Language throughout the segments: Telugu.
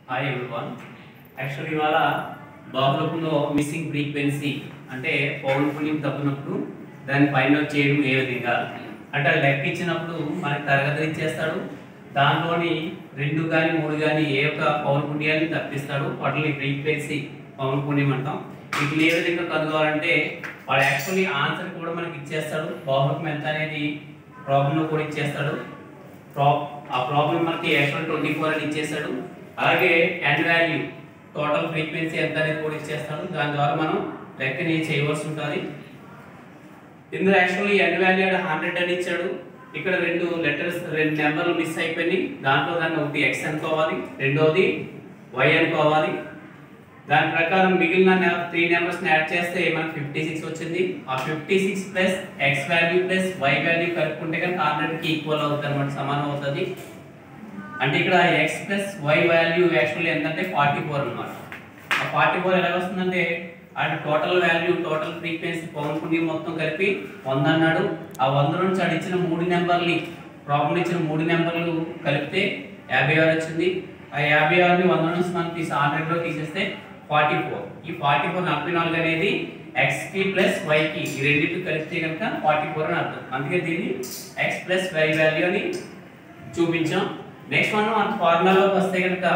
హాయ్ ఎవ్రీవన్ యాక్చువల్లీ ఇవాళ బాహులకంలో మిస్సింగ్ ఫ్రీక్వెన్సీ అంటే పౌనపుణ్యం తప్పినప్పుడు దాన్ని ఫైండ్ అవుట్ చేయడం ఏ విధంగా అంటే అది లెక్క ఇచ్చినప్పుడు మనకి తరగతి ఇచ్చేస్తాడు దాంట్లోని రెండు కానీ మూడు కానీ ఏ యొక్క పౌనపుణ్యాన్ని తప్పిస్తాడు వాటిని ఫ్రీక్వెన్సీ పౌనపుణ్యం అంటాం వీటిని ఏ విధంగా కనుగోవాలంటే వాడు యాక్చువల్లీ ఆన్సర్ కూడా మనకి ఇచ్చేస్తాడు బాహులకం ఎంత అనేది ప్రాబ్లంలో కూడా ఇచ్చేస్తాడు ప్రాబ్ ఆ ప్రాబ్లం మనకి యాక్చువల్ ట్వంటీ ఫోర్ అని ఇచ్చేసాడు అలాగే ఎండ్ వాల్యూ టోటల్ ఫ్రీక్వెన్సీ ఎంత అనేది కూడా ఇచ్చేస్తాడు దాని ద్వారా మనం లెక్కని చేయవలసి ఉంటుంది ఇందులో యాక్చువల్లీ ఎండ్ వాల్యూ అంటే హండ్రెడ్ అని ఇచ్చాడు ఇక్కడ రెండు లెటర్స్ రెండు నెంబర్లు మిస్ అయిపోయినాయి దాంట్లో దాన్ని ఒకటి ఎక్స్ అనుకోవాలి రెండోది వై అనుకోవాలి దాని ప్రకారం మిగిలిన త్రీ నెంబర్స్ యాడ్ చేస్తే మనకి ఫిఫ్టీ సిక్స్ వచ్చింది ఆ fifty six plus X value plus Y value కలుపుకుంటే కనుక హండ్రెడ్కి ఈక్వల్ అవుతుంది అనమాట సమానం అవుతుంది అంటే ఇక్కడ X plus Y value actually ఎంతంటే ఫార్టీ ఫోర్ అనమాట ఆ ఫార్టీ ఫోర్ ఎలా వస్తుందంటే ఆడ టోటల్ వాల్యూ టోటల్ ఫ్రీక్వెన్సీ పౌనపుణ్యం మొత్తం కలిపి వంద అన్నాడు ఆ వంద నుంచి ఆడు ఇచ్చిన మూడు నెంబర్ని ప్రాబ్లం ఇచ్చిన మూడు నెంబర్లు కలిపితే యాభై ఆరు వచ్చింది ఆ యాభై ఆరుని వంద నుంచి మనం తీసి హండ్రెడ్లో తీసేస్తే ఫార్టీ ఫోర్ ఈ ఫార్టీ ఫోర్ నలభై నాలుగు అనేది ఎక్స్కి ప్లస్ వైకి ఈ రెండింటికి కలిపితే కనుక ఫార్టీ ఫోర్ అని అర్థం అందుకే దీన్ని ఎక్స్ ప్లస్ వై వాల్యూ అని చూపించాం నెక్స్ట్ మనం మన ఫార్ములాలోకి వస్తే కనుక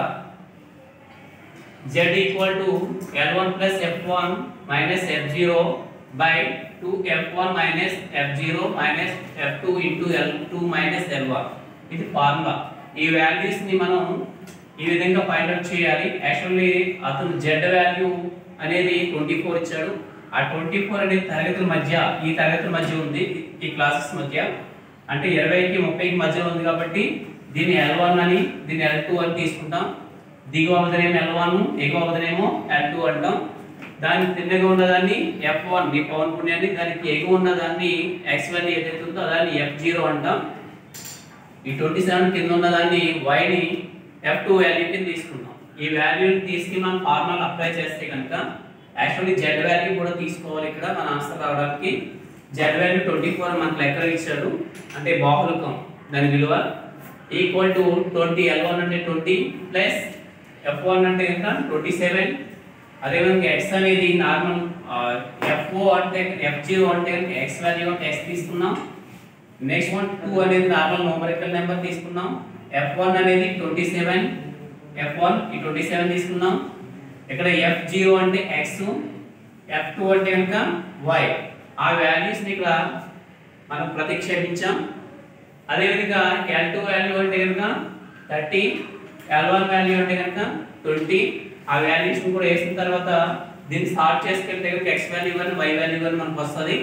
z equal to L1 plus F1 minus F0 by 2F1 minus F0 minus F2 into L2 minus L1 ఇది ఫార్ములా ఈ వాల్యూస్ ని మనం ఈ విధంగా ఫైండ్ అవుట్ చేయాలి యాక్చువల్లీ అతను z వాల్యూ అనేది 24 ఇచ్చాడు ఆ 24 అనేది తరగతుల మధ్య ఈ తరగతుల మధ్య ఉంది ఈ క్లాసెస్ మధ్య అంటే 20కి 30కి మధ్య ఉంది కాబట్టి దీన్ని L1 అని దీన్ని L2 అని తీసుకుంటాం దిగువ అవధనేమో L1 ఎగువ అవధనేమో L2 అంటాం దాని తిన్నగా ఉన్నదాన్ని F1 ని పవన్ పుణ్యాన్ని దానికి ఎగువ ఉన్నదాన్ని X1 ఏదైతే ఉందో దాన్ని F0 అంటాం ఈ ట్వంటీ సెవెన్ కింద ఉన్నదాన్ని y ని F2 వాల్యూ కింద తీసుకుంటాం ఈ వాల్యూని తీసుకుని మనం ఫార్ములా అప్లై చేస్తే కనుక యాక్చువల్లీ జెడ్ వాల్యూ కూడా తీసుకోవాలి ఇక్కడ మన ఆన్సర్ రావడానికి జెడ్ వాల్యూ ట్వంటీ ఫోర్ మనకు లెక్కలు ఇచ్చాడు అంటే బాహులకం దాని విలువ equal to twenty L one అంటే ట్వంటీ ప్లస్ ఎఫ్ వన్ అంటే కనుక ట్వంటీ సెవెన్ అదేవిధంగా ఎక్స్ అనేది నార్మల్ ఎఫ్ఓ అంటే ఎఫ్ జీరో అంటే కనుక ఎక్స్ వాల్యూ అంటే ఎక్స్ తీసుకున్నాం నెక్స్ట్ వన్ టూ అనేది నార్మల్ న్యూమరికల్ నెంబర్ తీసుకున్నాం ఎఫ్ వన్ అనేది ట్వంటీ సెవెన్ ఎఫ్ వన్ ఈ ట్వంటీ సెవెన్ తీసుకున్నాం ఇక్కడ ఎఫ్ జీరో అంటే ఎక్స్ ఎఫ్ టూ అంటే కనుక వై ఆ వాల్యూస్ని ఇక్కడ మనం ప్రతిక్షేపించాం అదేవిధంగా ఎల్ టూ వాల్యూ అంటే కనుక థర్టీ ఎల్ వన్ వాల్యూ అంటే కనుక ట్వంటీ ఆ వాల్యూస్ని కూడా వేసిన తర్వాత దీన్ని స్టార్ట్ చేసుకెళ్తే కనుక ఎక్స్ వాల్యూ కానీ వై వాల్యూ కానీ మనకు వస్తుంది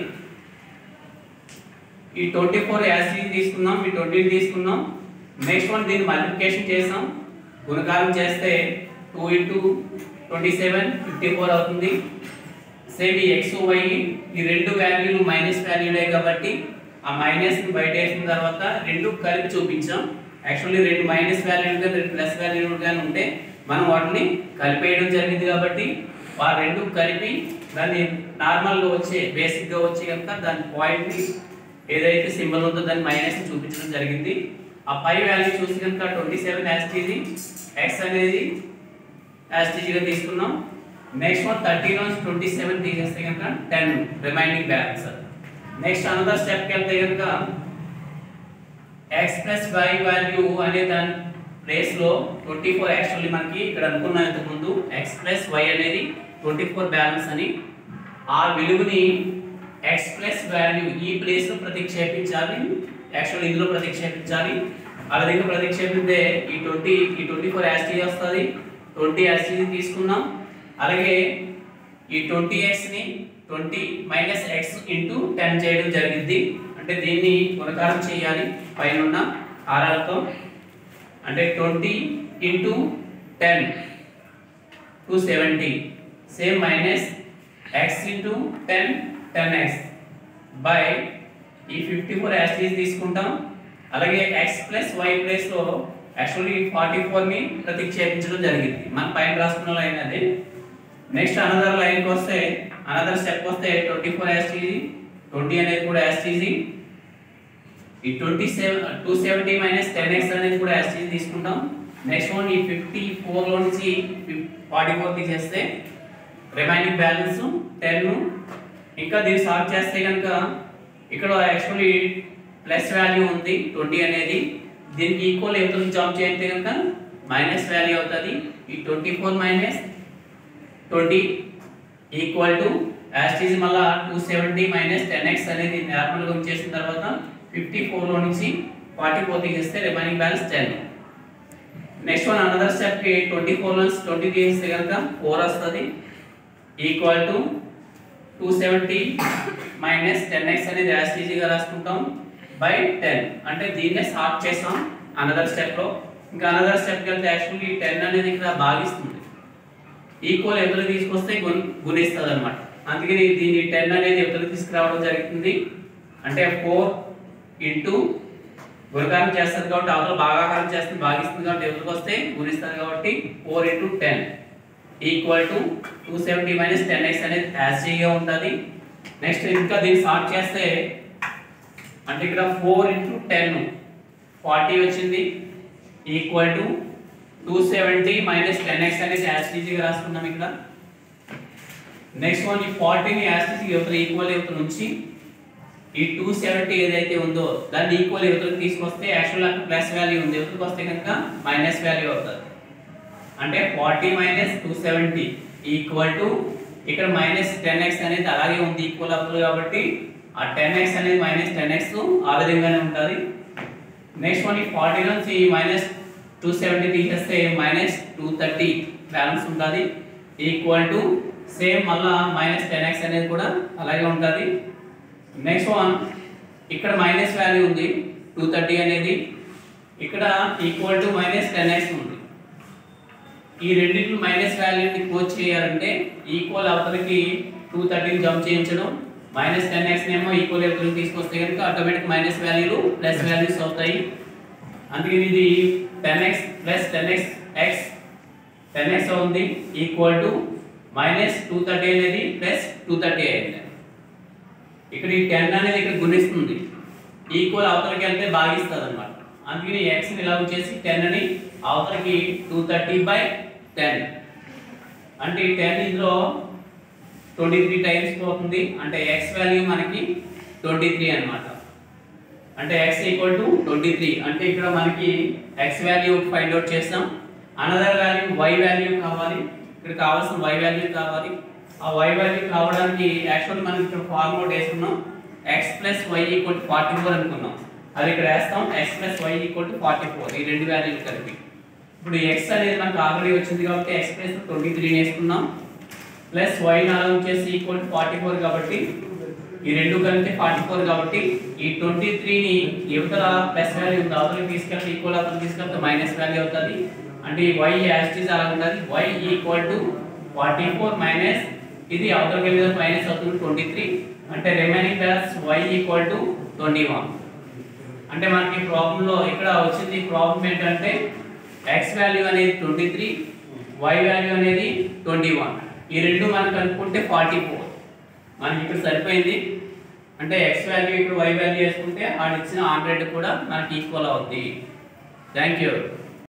ఈ ట్వంటీ ఫోర్ యాసిడ్ తీసుకున్నాం ఈ ట్వంటీ తీసుకున్నాం నెక్స్ట్ వన్ దీన్ని మల్టిప్లికేషన్ చేసాం గుణకారం చేస్తే two into twenty seven fifty four అవుతుంది సేమ్ ఈ ఎక్స్ వై ఈ రెండు వాల్యూలు మైనస్ వాల్యూలే కాబట్టి ఆ మైనస్ ని బయట వేసిన తర్వాత రెండు కలిపి చూపించాం యాక్చువల్లీ రెండు మైనస్ వాల్యూలు కానీ రెండు ప్లస్ వాల్యూలు కానీ ఉంటే మనం వాటిని కలిపేయడం జరిగింది కాబట్టి ఆ రెండు కలిపి దాన్ని నార్మల్గా వచ్చే బేసిక్గా వచ్చి కనుక దాని పాయింట్ని ఏదైతే సింబల్ ఉందో దాన్ని మైనస్ చూపించడం జరిగింది ఆ పై వాల్యూ చూసి కనుక ట్వంటీ సెవెన్ యాస్టీజీ ఎక్స్ అనేది యాస్టీజీగా తీసుకున్నాం నెక్స్ట్ వన్ థర్టీ నుంచి ట్వంటీ సెవెన్ తీసేస్తే కనుక ten remaining balance next another స్టెప్కి వెళ్తే కనుక ఎక్స్ ప్లస్ వై వాల్యూ అనే దాని ప్లేస్లో ట్వంటీ ఫోర్ యాక్చువల్లీ మనకి ఇక్కడ అనుకున్నాం ఇంతకుముందు ఎక్స్ ప్లస్ వై అనేది ట్వంటీ ఫోర్ బ్యాలెన్స్ అని ఆ విలువని ఎక్స్ ప్లస్ వాల్యూ ఈ ప్లేస్లో ప్రతిక్షేపించాలి యాక్చువల్ ఇందులో ప్రతిక్షేపించాలి ఆ విధంగా ప్రతిక్షేపిస్తే ఈ ట్వంటీ ఈ ట్వంటీ ఫోర్ యాస్టీ వస్తుంది ట్వంటీ యాస్టీ తీసుకున్నాం అలాగే ఈ ట్వంటీ ఎక్స్ని twenty minus X into ten చేయడం జరిగింది అంటే దీన్ని గుణకారం చేయాలి పైన ఉన్న ఆరాలతో అంటే twenty into ten two seventy same minus X into ten ten X by ఈ ఫిఫ్టీ ఫోర్ యాస్టీస్ తీసుకుంటాం అలాగే ఎక్స్ ప్లస్ వై ప్లస్లో యాక్చువల్లీ ఫార్టీ ఫోర్ని ప్రతిక్షేపించడం జరిగింది మన పైన రాసుకున్న లైన్ అది నెక్స్ట్ అనదర్ లైన్కి వస్తే అనదర్ స్టెప్ వస్తే ట్వంటీ ఫోర్ యాస్టీజీ ట్వంటీ అనేది కూడా యాస్టీజీ ఈ twenty seven two seventy minus ten X అనేది కూడా యాస్టీజీ తీసుకుంటాం నెక్స్ట్ వన్ ఈ ఫిఫ్టీ ఫోర్లో నుంచి ఫార్టీ ఫోర్ తీసేస్తే రిమైనింగ్ బ్యాలెన్స్ టెన్ ఇంకా దీన్ని సాల్వ్ చేస్తే కనుక ఇక్కడ యాక్చువల్లీ ప్లస్ వాల్యూ ఉంది ట్వంటీ అనేది దీనికి ఈక్వల్ ఎంత జాబ్ చేస్తే కనుక మైనస్ వాల్యూ అవుతుంది ఈ twenty four minus twenty equal to యాస్టీజ్ మళ్ళా two seventy minus ten X అనేది నార్మల్గా ఉంచేసిన తర్వాత ఫిఫ్టీ ఫోర్లో నుంచి ఫార్టీ ఫోర్ తీసేస్తే remaining balance ten next one another స్టెప్కి ట్వంటీ ఫోర్ నుంచి ట్వంటీ తీసేస్తే కనుక ఫోర్ వస్తుంది equal to two seventy minus ten X అనేది యాస్టీజీగా రాసుకుంటాం బై టెన్ అంటే దీన్నే సాల్వ్ చేస్తాం అనదర్ స్టెప్లో ఇంకా అనదర్ స్టెప్కి వెళ్తే యాక్చువల్లీ టెన్ అనేది ఇక్కడ భాగిస్తుంది ఈక్వల్ ఎదురు తీసుకొస్తే గున్ గుణిస్తుంది అనమాట అందుకని దీన్ని టెన్ అనేది ఎదురు తీసుకురావడం జరుగుతుంది అంటే ఫోర్ ఇంటూ గుణకారం చేస్తుంది కాబట్టి అవతల భాగాకారం చేస్తుంది భాగిస్తుంది కాబట్టి ఎదురుకు వస్తే గుణిస్తుంది కాబట్టి four into ten equal to two seventy minus ten X అనేది యాసిడ్గా ఉంటుంది నెక్స్ట్ ఇంకా దీన్ని సాల్వ్ చేస్తే అంటే ఇక్కడ ఫోర్ ఇంటూ టెన్ ఫార్టీ వచ్చింది equal to two seventy minus ten X అనేది యాసిడ్గా రాసుకున్నాం ఇక్కడ నెక్స్ట్ వన్ ఈ ఫార్టీని యాసిడ్ యువతలు ఈక్వల్ యువత నుంచి ఈ టూ సెవెంటీ ఏదైతే ఉందో దాన్ని ఈక్వల్ యువతలకు తీసుకొస్తే యాక్చువల్ అక్కడ ప్లస్ వాల్యూ ఉంది యువతలకు వస్తే కనుక మైనస్ వాల్యూ అవుతుంది అంటే forty minus two seventy equal to ఇక్కడ మైనస్ టెన్ ఎక్స్ అనేది అలాగే ఉంది ఈక్వల్ అప్పుడు కాబట్టి ఆ టెన్ ఎక్స్ అనేది మైనస్ టెన్ ఎక్స్ ఆ విధంగానే ఉంటుంది నెక్స్ట్ వన్ ఈ ఫార్టీ నుంచి మైనస్ టూ సెవెంటీ తీసేస్తే మైనస్ టూ థర్టీ బ్యాలెన్స్ ఉంటుంది ఈక్వల్ టు సేమ్ మళ్ళా మైనస్ టెన్ ఎక్స్ అనేది కూడా అలాగే ఉంటుంది నెక్స్ట్ వన్ ఇక్కడ మైనస్ వాల్యూ ఉంది టూ థర్టీ అనేది ఇక్కడ equal to minus ten X ఉంది ఈ రెండింటి మైనస్ వాల్యూని కోచ్ చేయాలంటే ఈక్వల్ అవతలకి టూ థర్టీని జంప్ చేయించడం మైనస్ టెన్ ఎక్స్ ఏమో ఈక్వల్ అవతలకి తీసుకొస్తే కనుక ఆటోమేటిక్ మైనస్ వాల్యూలు ప్లస్ వాల్యూస్ అవుతాయి అందుకని ఇది ten X plus ten X X ten X ఉంది equal to minus two thirty అనేది ప్లస్ టూ థర్టీ అయింది ఇక్కడ ఈ టెన్ అనేది ఇక్కడ గుణిస్తుంది ఈక్వల్ అవతలకి వెళ్తే భాగిస్తుంది అనమాట అందుకని ఎక్స్ని ఇలా వచ్చేసి టెన్ అని అవతలకి టూ థర్టీ బై టెన్ అంటే ఈ టెన్ ఇందులో ట్వంటీ త్రీ టైమ్స్ పోతుంది అంటే ఎక్స్ వాల్యూ మనకి ట్వంటీ త్రీ అనమాట అంటే X equal to twenty three అంటే ఇక్కడ మనకి ఎక్స్ వాల్యూ ఫైండ్ అవుట్ చేస్తాం అనదర్ వాల్యూ వై వాల్యూ కావాలి ఇక్కడ కావాల్సిన వై వాల్యూ కావాలి ఆ వై వాల్యూ కావడానికి యాక్చువల్ మనం ఇక్కడ ఫార్ములా వేసుకున్నాం X plus Y equal to forty four అనుకున్నాం అది ఇక్కడ వేస్తాం X plus Y equal to forty four ఈ రెండు వాల్యూలు కలిపి ఇప్పుడు ఎక్స్ అనేది మనకు ఆల్రెడీ వచ్చింది కాబట్టి ఎక్స్ ప్లస్ ట్వంటీ త్రీ వేసుకున్నాం ప్లస్ వై నాలుగు వచ్చేసి ఈక్వల్ టు ఫార్టీ ఫోర్ కాబట్టి ఈ రెండు కలిపితే ఫార్టీ ఫోర్ కాబట్టి ఈ ట్వంటీ త్రీని యువతల ప్లస్ వాల్యూ ఉంది అవతలకి తీసుకెళ్తే ఈక్వల్ అవతలకి తీసుకెళ్తే మైనస్ వాల్యూ అవుతుంది అంటే ఈ వై యాస్టీస్ అలా ఉంటుంది Y equal to forty four minus ఇది అవతలకి వెళ్ళి మైనస్ అవుతుంది ట్వంటీ త్రీ అంటే remaining balance Y equal to twenty one అంటే మనకి ప్రాబ్లంలో ఇక్కడ వచ్చింది ప్రాబ్లం ఏంటంటే ఎక్స్ వాల్యూ అనేది ట్వంటీ త్రీ వై వాల్యూ అనేది ట్వంటీ వన్ ఈ రెండు మనం కనుక్కుంటే ఫార్టీ ఫోర్ మనకి ఇక్కడ సరిపోయింది అంటే ఎక్స్ వాల్యూ ఇక్కడ వై వాల్యూ వేసుకుంటే ఆడిచ్చిన ఇచ్చిన హండ్రెడ్ కూడా మనకి ఈక్వల్ అవుద్ది థ్యాంక్ యూ